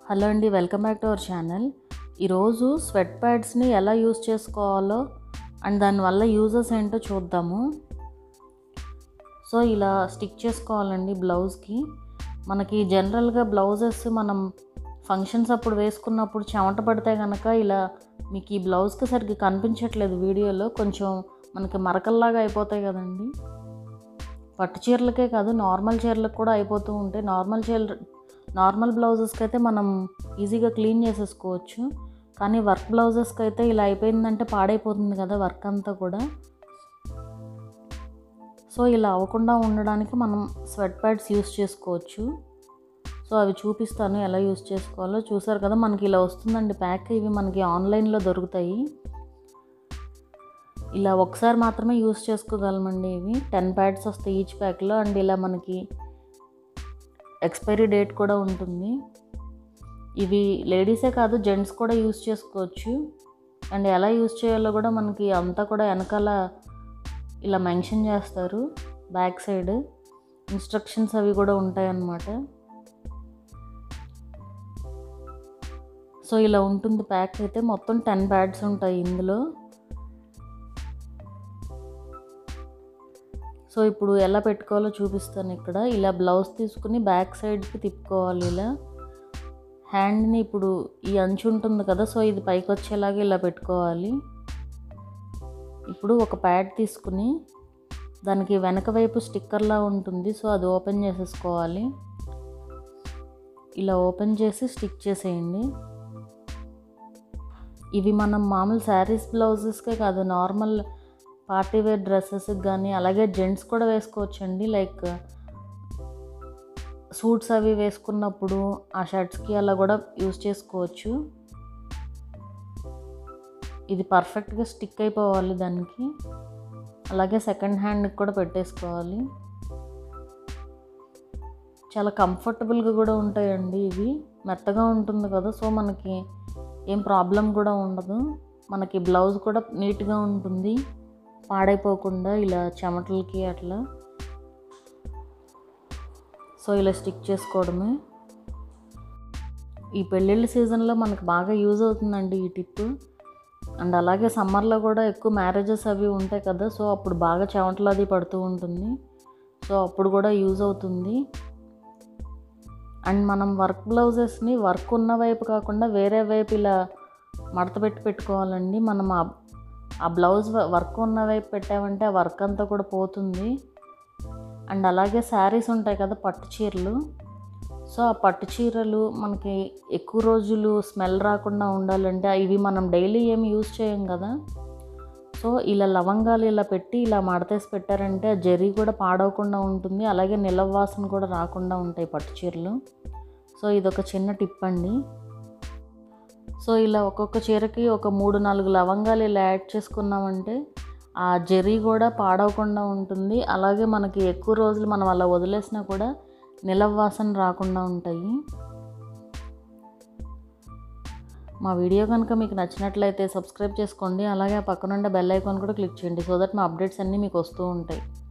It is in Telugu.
హలో అండి welcome back to our channel ఈరోజు స్వెట్ ప్యాడ్స్ని ఎలా యూజ్ చేసుకోవాలో అండ్ దానివల్ల యూజెస్ ఏంటో చూద్దాము సో ఇలా స్టిక్ చేసుకోవాలండి బ్లౌజ్కి మనకి జనరల్గా బ్లౌజెస్ మనం ఫంక్షన్స్ అప్పుడు వేసుకున్నప్పుడు చెమట పడితే కనుక ఇలా మీకు ఈ బ్లౌజ్కి సరిగ్గా కనిపించట్లేదు వీడియోలో కొంచెం మనకి మరకల్లాగా అయిపోతాయి కదండి పట్టు చీరలకే కాదు నార్మల్ చీరలకు కూడా అయిపోతూ ఉంటాయి నార్మల్ చీర నార్మల్ బ్లౌజెస్కి అయితే మనం ఈజీగా క్లీన్ చేసేసుకోవచ్చు కానీ వర్క్ బ్లౌజెస్కి అయితే ఇలా అయిపోయిందంటే పాడైపోతుంది కదా వర్క్ అంతా కూడా సో ఇలా అవ్వకుండా ఉండడానికి మనం స్వెట్ ప్యాడ్స్ యూస్ చేసుకోవచ్చు సో అవి చూపిస్తాను ఎలా యూస్ చేసుకోవాలో చూసారు కదా మనకి ఇలా వస్తుందండి ప్యాక్ ఇవి మనకి ఆన్లైన్లో దొరుకుతాయి ఇలా ఒకసారి మాత్రమే యూస్ చేసుకోగలమండి ఇవి టెన్ ప్యాడ్స్ వస్తాయి ఈచ్ ప్యాక్లో అండ్ ఇలా మనకి ఎక్స్పైరీ డేట్ కూడా ఉంటుంది ఇవి లేడీసే కాదు జెంట్స్ కూడా యూస్ చేసుకోవచ్చు అండ్ ఎలా యూస్ చేయాలో కూడా మనకి అంతా కూడా వెనకాల ఇలా మెన్షన్ చేస్తారు బ్యాక్ సైడ్ ఇన్స్ట్రక్షన్స్ అవి కూడా ఉంటాయన్నమాట సో ఇలా ఉంటుంది ప్యాక్ అయితే మొత్తం టెన్ ప్యాడ్స్ ఉంటాయి ఇందులో సో ఇప్పుడు ఎలా పెట్టుకోవాలో చూపిస్తాను ఇక్కడ ఇలా బ్లౌజ్ తీసుకుని బ్యాక్ సైడ్కి తిప్పుకోవాలి ఇలా హ్యాండ్ని ఇప్పుడు ఈ అంచు ఉంటుంది కదా సో ఇది పైకి వచ్చేలాగా ఇలా పెట్టుకోవాలి ఇప్పుడు ఒక ప్యాడ్ తీసుకుని దానికి వెనక వైపు స్టిక్కర్లా ఉంటుంది సో అది ఓపెన్ చేసేసుకోవాలి ఇలా ఓపెన్ చేసి స్టిక్ చేసేయండి ఇవి మనం మామూలు శారీస్ బ్లౌజెస్కే కాదు నార్మల్ పార్టీ వేర్ డ్రెస్సెస్కి కానీ అలాగే జెంట్స్ కూడా వేసుకోవచ్చండి లైక్ సూట్స్ అవి వేసుకున్నప్పుడు ఆ షర్ట్స్కి అలా కూడా యూస్ చేసుకోవచ్చు ఇది పర్ఫెక్ట్గా స్టిక్ అయిపోవాలి దానికి అలాగే సెకండ్ హ్యాండ్కి కూడా పెట్టేసుకోవాలి చాలా కంఫర్టబుల్గా కూడా ఉంటాయండి ఇవి మెత్తగా ఉంటుంది కదా సో మనకి ఏం ప్రాబ్లం కూడా ఉండదు మనకి బ్లౌజ్ కూడా నీట్గా ఉంటుంది పాడైపోకుండా ఇలా చెమటలకి అట్లా సో ఇలా స్టిక్ చేసుకోవడమే ఈ పెళ్ళిళ్ళ సీజన్లో మనకు బాగా యూజ్ అవుతుందండి ఈ టిప్ అండ్ అలాగే సమ్మర్లో కూడా ఎక్కువ మ్యారేజెస్ అవి ఉంటాయి కదా సో అప్పుడు బాగా చెమటలు అది పడుతూ ఉంటుంది సో అప్పుడు కూడా యూజ్ అవుతుంది అండ్ మనం వర్క్ బ్లౌజెస్ని వర్క్ ఉన్న వైపు కాకుండా వేరే వైపు ఇలా మడత పెట్టి పెట్టుకోవాలండి మనం ఆ ఆ బ్లౌజ్ వర్క్ ఉన్న వైపు పెట్టామంటే ఆ వర్క్ అంతా కూడా పోతుంది అండ్ అలాగే శారీస్ ఉంటాయి కదా పట్టు చీరలు సో ఆ పట్టు చీరలు మనకి ఎక్కువ రోజులు స్మెల్ రాకుండా ఉండాలంటే ఇవి మనం డైలీ ఏమి యూజ్ చేయం కదా సో ఇలా లవంగాలు ఇలా పెట్టి ఇలా మడతేసి పెట్టారంటే ఆ జరీ కూడా పాడవకుండా ఉంటుంది అలాగే నిలవ వాసన కూడా రాకుండా ఉంటాయి పట్టు చీరలు సో ఇదొక చిన్న టిప్ అండి సో ఇలా ఒక్కొక్క చీరకి ఒక మూడు నాలుగు లవంగాలు ఇలా యాడ్ చేసుకున్నామంటే ఆ జరీ కూడా పాడవకుండా ఉంటుంది అలాగే మనకి ఎక్కువ రోజులు మనం అలా వదిలేసినా కూడా నిలవ వాసన రాకుండా ఉంటాయి మా వీడియో కనుక మీకు నచ్చినట్లయితే సబ్స్క్రైబ్ చేసుకోండి అలాగే ఆ పక్కనుండే బెల్ ఐకాన్ కూడా క్లిక్ చేయండి సో దట్ మా అప్డేట్స్ అన్నీ మీకు వస్తూ ఉంటాయి